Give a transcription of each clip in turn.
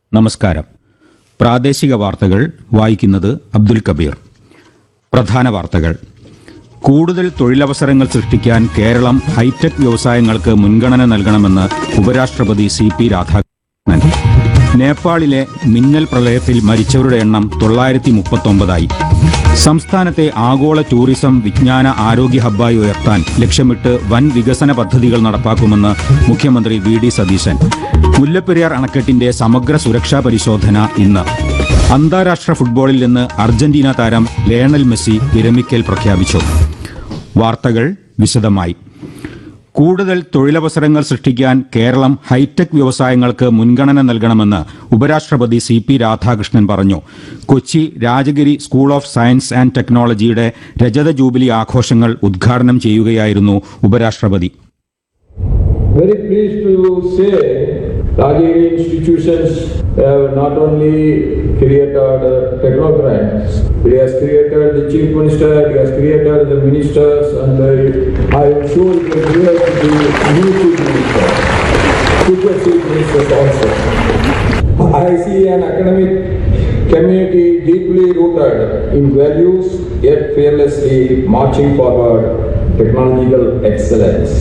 നമസ്കാരം പ്രാദേശിക വാർത്തകൾ വായിക്കുന്നത് അബ്ദുൽ കബീർ പ്രധാന വാർത്തകൾ കൂടുതൽ തൊഴിലവസരങ്ങൾ സൃഷ്ടിക്കാൻ കേരളം ഹൈടെക് വ്യവസായങ്ങൾക്ക് മുൻഗണന നൽകണമെന്ന് ഉപരാഷ്ട്രപതി സി പി രാധാകൃഷ്ണൻ നേപ്പാളിലെ മിന്നൽ പ്രളയത്തിൽ മരിച്ചവരുടെ എണ്ണം തൊള്ളായിരത്തി മുപ്പത്തൊമ്പതായി സംസ്ഥാനത്തെ ആഗോള ടൂറിസം വിജ്ഞാന ആരോഗ്യ ഹബ്ബായി ഉയർത്താൻ ലക്ഷ്യമിട്ട് വൻ വികസന പദ്ധതികൾ നടപ്പാക്കുമെന്ന് മുഖ്യമന്ത്രി വി ഡി സതീശൻ മുല്ലപ്പെരിയാർ അണക്കെട്ടിന്റെ സമഗ്ര സുരക്ഷാ പരിശോധന ഇന്ന് അന്താരാഷ്ട്ര ഫുട്ബോളിൽ നിന്ന് അർജന്റീന താരം ലയണൽ മെസ്സി വിരമിക്കൽ പ്രഖ്യാപിച്ചു വാർത്തകൾ വിശദമായി കൂടുതൽ തൊഴിലവസരങ്ങൾ സൃഷ്ടിക്കാൻ കേരളം ഹൈടെക് വ്യവസായങ്ങൾക്ക് മുൻഗണന നൽകണമെന്ന് ഉപരാഷ്ട്രപതി സി പി രാധാകൃഷ്ണൻ പറഞ്ഞു Kochi Rajagiri school of science and ടെക്നോളജിയുടെ രജത ജൂബിലി ആഘോഷങ്ങൾ ഉദ്ഘാടനം ചെയ്യുകയായിരുന്നു ഉപരാഷ്ട്രപതി Very pleased to say Rajagiri institutions have not only created uh, technocrats, it has created the chief minister, it has created the ministers, and uh, I am sure it will create the new chief minister, future chief ministers also. I see an academic community deeply rooted in values yet fearlessly marching forward technological excellence.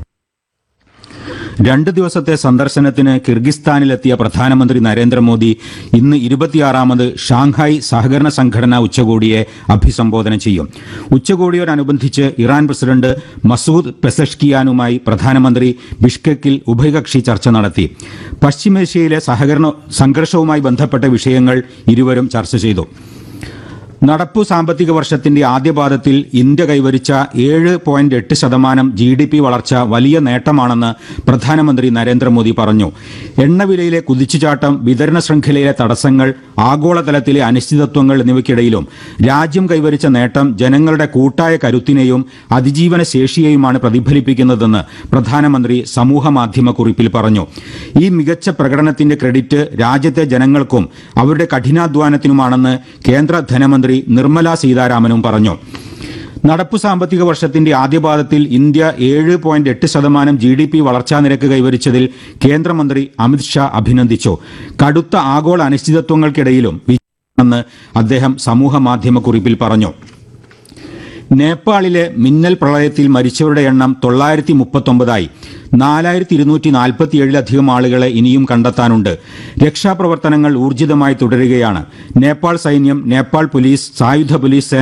രണ്ട് ദിവസത്തെ സന്ദർശനത്തിന് കിർഗിസ്ഥാനിലെത്തിയ പ്രധാനമന്ത്രി നരേന്ദ്രമോദി ഇന്ന് ഇരുപത്തിയാറാമത് Shanghai സഹകരണ സംഘടനാ ഉച്ചകോടിയെ അഭിസംബോധന ചെയ്യും ഉച്ചകോടിയോടനുബന്ധിച്ച് ഇറാൻ പ്രസിഡന്റ് മസൂദ് പെസഷ്കിയാനുമായി പ്രധാനമന്ത്രി ബിഷ്കെക്കിൽ ഉഭയകക്ഷി ചർച്ച നടത്തി പശ്ചിമേഷ്യയിലെ സഹകരണ സംഘർഷവുമായി ബന്ധപ്പെട്ട വിഷയങ്ങൾ ഇരുവരും ചർച്ച ചെയ്തു നടപ്പു സാമ്പത്തിക വർഷത്തിന്റെ ആദ്യപാദത്തിൽ ഇന്ത്യ കൈവരിച്ച ഏഴ് പോയിന്റ് എട്ട് ശതമാനം ജി ഡി പി വളർച്ച വലിയ നേട്ടമാണെന്ന് പ്രധാനമന്ത്രി നരേന്ദ്രമോദി പറഞ്ഞു എണ്ണവിലയിലെ കുതിച്ചുചാട്ടം വിതരണ ശൃംഖലയിലെ തടസ്സങ്ങൾ ആഗോളതലത്തിലെ അനിശ്ചിതത്വങ്ങൾ എന്നിവയ്ക്കിടയിലും രാജ്യം കൈവരിച്ച നേട്ടം ജനങ്ങളുടെ കൂട്ടായ കരുത്തിനെയും അതിജീവന ശേഷിയെയുമാണ് പ്രതിഫലിപ്പിക്കുന്നതെന്ന് പ്രധാനമന്ത്രി സമൂഹമാധ്യമ കുറിപ്പിൽ പറഞ്ഞു ഈ മികച്ച പ്രകടനത്തിന്റെ ക്രെഡിറ്റ് രാജ്യത്തെ ജനങ്ങൾക്കും അവരുടെ കഠിനാധ്വാനത്തിനുമാണെന്ന് കേന്ദ്ര ധനമന്ത്രി നിർമ്മല സീതാരാമനും പറഞ്ഞു നടപ്പു സാമ്പത്തിക വർഷത്തിന്റെ ആദ്യപാദത്തിൽ ഇന്ത്യ ഏഴ് പോയിന്റ് എട്ട് ശതമാനം ജി ഡി പി വളർച്ചാ നിരക്ക് കൈവരിച്ചതിൽ കേന്ദ്രമന്ത്രി അമിത്ഷാ അഭിനന്ദിച്ചു കടുത്ത ആഗോള അനിശ്ചിതത്വങ്ങൾക്കിടയിലും വിജയമെന്ന് അദ്ദേഹം സമൂഹമാധ്യമ കുറിപ്പിൽ പറഞ്ഞു നേപ്പാളിലെ മിന്നൽ പ്രളയത്തിൽ മരിച്ചവരുടെ എണ്ണം തൊള്ളായിരത്തി മുപ്പത്തൊമ്പതായി നാലായിരത്തി ഇരുന്നൂറ്റി നാൽപ്പത്തിയേഴിലധികം ആളുകളെ ഇനിയും കണ്ടെത്താനുണ്ട് രക്ഷാപ്രവർത്തനങ്ങൾ ഊർജിതമായി തുടരുകയാണ് നേപ്പാൾ സൈന്യം നേപ്പാൾ പോലീസ് സായുധ പോലീസ് സേന